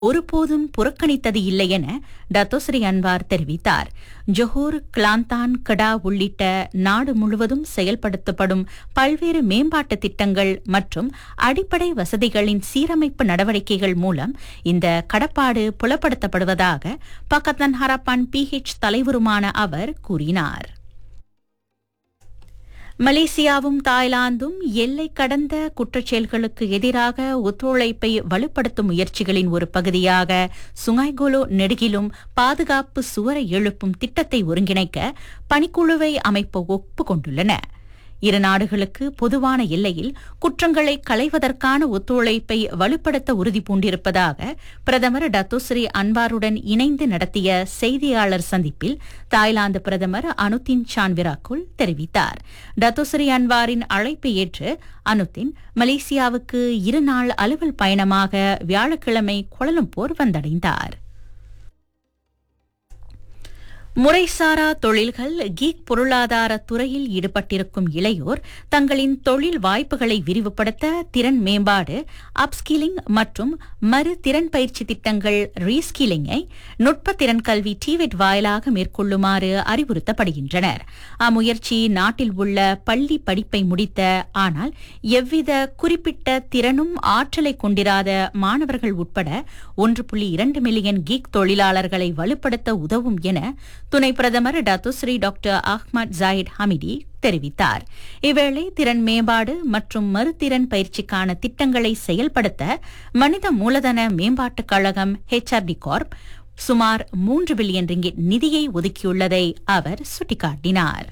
ஒருபோதும் புறக்கணித்தது இல்லை என டத்தோஸ்ரீ அன்வார் தெரிவித்தார் ஜொஹூர் கிளாந்தான் கடா உள்ளிட்ட நாடு முழுவதும் செயல்படுத்தப்படும் பல்வேறு மேம்பாட்டு திட்டங்கள் மற்றும் அடிப்படை வசதிகளின் சீரமைப்பு நடவடிக்கைகள் மூலம் இந்த கடப்பாடு புலப்படுத்தப்படுவதாக பக்கத்தன் ஹரப்பான் பிஹெச் தலைவருமான அவர் கூறினார் மலேசியாவும் தாய்லாந்தும் எல்லை கடந்த குற்றச்செயல்களுக்கு எதிராக ஒத்துழைப்பை வலுப்படுத்தும் முயற்சிகளின் ஒரு பகுதியாக சுங்காய்கோலோ நெடுகிலும் பாதுகாப்பு சுவரை எழுப்பும் திட்டத்தை ஒருங்கிணைக்க பணிக்குழுவை அமைப்ப ஒப்புக்கொண்டுள்ளன இரு நாடுகளுக்கு பொதுவான எல்லையில் குற்றங்களை களைவதற்கான ஒத்துழைப்பை வலுப்படுத்த உறுதி பூண்டிருப்பதாக பிரதமர் டத்தோஸ்ரீ அன்வாருடன் இணைந்து நடத்திய செய்தியாளர் சந்திப்பில் தாய்லாந்து பிரதமர் அனுத்தின் சான்விராக்குல் தெரிவித்தார் டத்தோஸ்ரீ அன்வாரின் அழைப்பை ஏற்று அனுத்தின் மலேசியாவுக்கு இருநாள் அலுவல் பயணமாக வியாழக்கிழமை கோலலம்பூர் வந்தடைந்தார் முறைசாரா தொழில்கள் கீக் பொருளாதார துறையில் ஈடுபட்டிருக்கும் இளையோர் தங்களின் தொழில் வாய்ப்புகளை விரிவுபடுத்த திறன் மேம்பாடு அப்ஸ்கில்லிங் மற்றும் மறு திறன் பயிற்சி திட்டங்கள் ரீஸ்கில்லிங்கை நுட்ப திறன் கல்வி டிவெட் வாயிலாக மேற்கொள்ளுமாறு அறிவுறுத்தப்படுகின்றனர் அம்முயற்சி நாட்டில் உள்ள பள்ளி படிப்பை முடித்த ஆனால் எவ்வித குறிப்பிட்ட திறனும் ஆற்றலை கொண்டிராத மாணவர்கள் உட்பட ஒன்று புள்ளி இரண்டு மில்லியன் கீக் தொழிலாளர்களை வலுப்படுத்த உதவும் என துணை பிரதமர் Datuk Seri doctor Ahmad Zahid Hamidi தெரிவித்தார் இவ்வேளை திறன் மேம்பாடு மற்றும் மறுதிறன் பயிற்சிக்கான திட்டங்களை செயல்படுத்த மனித மூலதன மேம்பாட்டுக் கழகம் ஹெச்ஆர்டி கார்ப் சுமார் மூன்று பில்லியன் ரிங்கிட் நிதியை ஒதுக்கியுள்ளதை அவர் சுட்டிக்காட்டினார்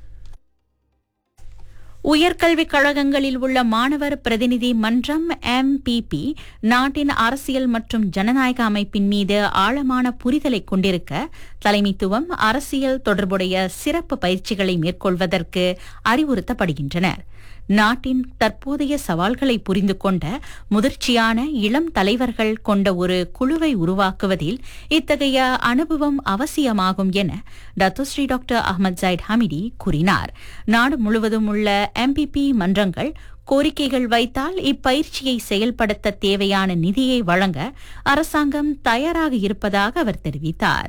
உயர்கல்விக் கழகங்களில் உள்ள மாணவர் பிரதிநிதி மன்றம் எம்பிபி நாட்டின் அரசியல் மற்றும் ஜனநாயக அமைப்பின் மீது ஆழமான புரிதலை கொண்டிருக்க தலைமைத்துவம் அரசியல் தொடர்புடைய சிறப்பு பயிற்சிகளை மேற்கொள்வதற்கு அறிவுறுத்தப்படுகின்றனர் நாட்டின் தற்போதைய சவால்களை புரிந்து கொண்ட முதிர்ச்சியான இளம் தலைவர்கள் கொண்ட ஒரு குழுவை உருவாக்குவதில் இத்தகைய அனுபவம் அவசியமாகும் என Datuk Seri doctor Ahmad Zahid Hamidi கூறினார் நாடு முழுவதும் உள்ள எம்பிபி மன்றங்கள் கோரிக்கைகள் வைத்தால் இப்பயிற்சியை செயல்படுத்த தேவையான நிதியை வழங்க அரசாங்கம் தயாராக இருப்பதாக அவர் தெரிவித்தார்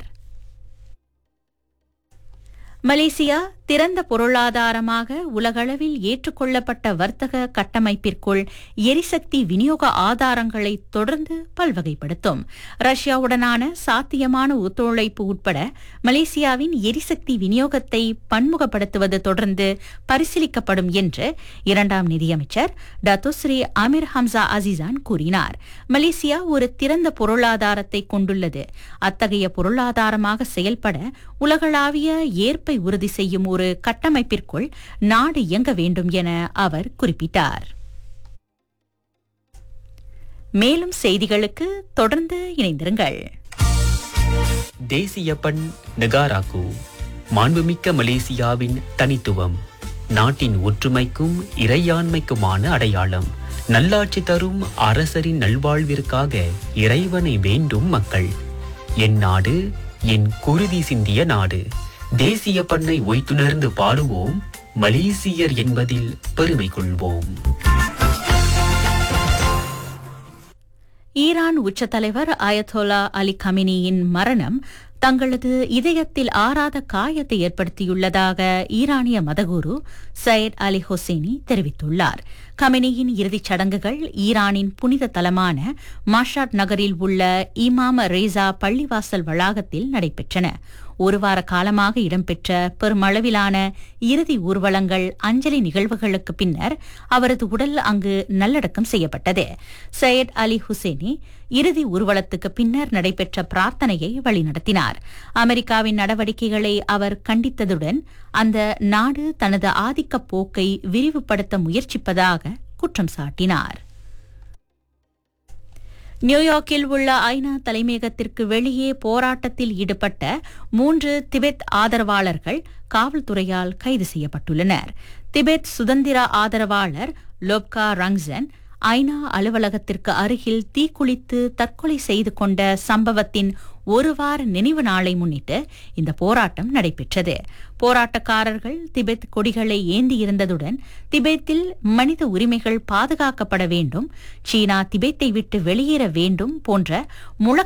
மலேசியா திறந்த பொருளாதாரமாக உலகளவில் ஏற்றுக்கொள்ளப்பட்ட வர்த்தக கட்டமைப்பிற்குள் எரிசக்தி விநியோக ஆதாரங்களை தொடர்ந்து பல்வகைப்படுத்தும் ரஷ்யாவுடனான சாத்தியமான ஒத்துழைப்பு உட்பட மலேசியாவின் எரிசக்தி விநியோகத்தை பன்முகப்படுத்துவது தொடர்ந்து பரிசீலிக்கப்படும் என்று இரண்டாம் நிதியமைச்சர் டத்தோஸ்ரீ அமீர் ஹம்சா அசிசான் கூறினார் மலேசியா ஒரு திறந்த பொருளாதாரத்தை கொண்டுள்ளது அத்தகைய பொருளாதாரமாக செயல்பட உலகளாவிய ஏற்பை உறுதி செய்யும் ஒரு கட்டமைப்பிற்குள் நாடு இயங்க வேண்டும் என அவர் குறிப்பிட்டார் மேலும் செய்திகளுக்கு தொடர்ந்து இணைந்திருங்கள் தேசிய பண் நெகாராக்கு மாண்புமிக்க மலேசியாவின் தனித்துவம் நாட்டின் ஒற்றுமைக்கும் இறையாண்மைக்குமான அடையாளம் நல்லாட்சி தரும் அரசரின் நல்வாழ்விற்காக இறைவனை வேண்டும் மக்கள் என் நாடு என் குருதி சிந்திய நாடு தேசிய பண்ணை ஒய்த்துணர்ந்து பாடுவோம் மலேசியர் என்பதில் பெருமை கொள்வோம் ஈரான் உச்ச தலைவர் அயத்தோலா அலி கமினியின் மரணம் தங்களது இதயத்தில் ஆறாத காயத்தை ஏற்படுத்தியுள்ளதாக ஈரானிய மதகுரு சையத் அலி ஹொசேனி தெரிவித்துள்ளார் கமினியின் இறுதிச் சடங்குகள் ஈரானின் புனித தலமான மாஷாட் நகரில் உள்ள இமாம் ரேசா பள்ளிவாசல் வளாகத்தில் நடைபெற்றன ஒரு வார காலமாக இடம்பெற்ற பெருமளவிலான இறுதி ஊர்வலங்கள் அஞ்சலி நிகழ்வுகளுக்கு பின்னர் அவரது உடல் அங்கு நல்லடக்கம் செய்யப்பட்டது சையத் அலி ஹுசேனி இறுதி ஊர்வலத்துக்கு பின்னர் நடைபெற்ற பிரார்த்தனையை வழிநடத்தினார் அமெரிக்காவின் நடவடிக்கைகளை அவர் கண்டித்ததுடன் அந்த நாடு தனது ஆதிக்க போக்கை விரிவுபடுத்த முயற்சிப்பதாக குற்றம் சாட்டினார் நியூயார்க்கில் உள்ள ஐநா தலைமையகத்திற்கு வெளியே போராட்டத்தில் ஈடுபட்ட மூன்று திபெத் ஆதரவாளர்கள் காவல்துறையால் கைது செய்யப்பட்டுள்ளனர் திபெத் சுதந்திர ஆதரவாளர் லோப்கா ரங்ஸன் ஐநா அலுவலகத்திற்கு அருகில் தீக்குளித்து தற்கொலை செய்து கொண்ட சம்பவத்தின் ஒரு வார நினைவு நாளை முன்னிட்டு இந்த போராட்டம் நடைபெற்றது போராட்டக்காரர்கள் திபெத் கொடிகளை ஏந்தியிருந்ததுடன் திபெத்தில் மனித உரிமைகள் பாதுகாக்கப்பட வேண்டும் சீனா திபெத்தை விட்டு வெளியேற வேண்டும் போன்ற முழக்க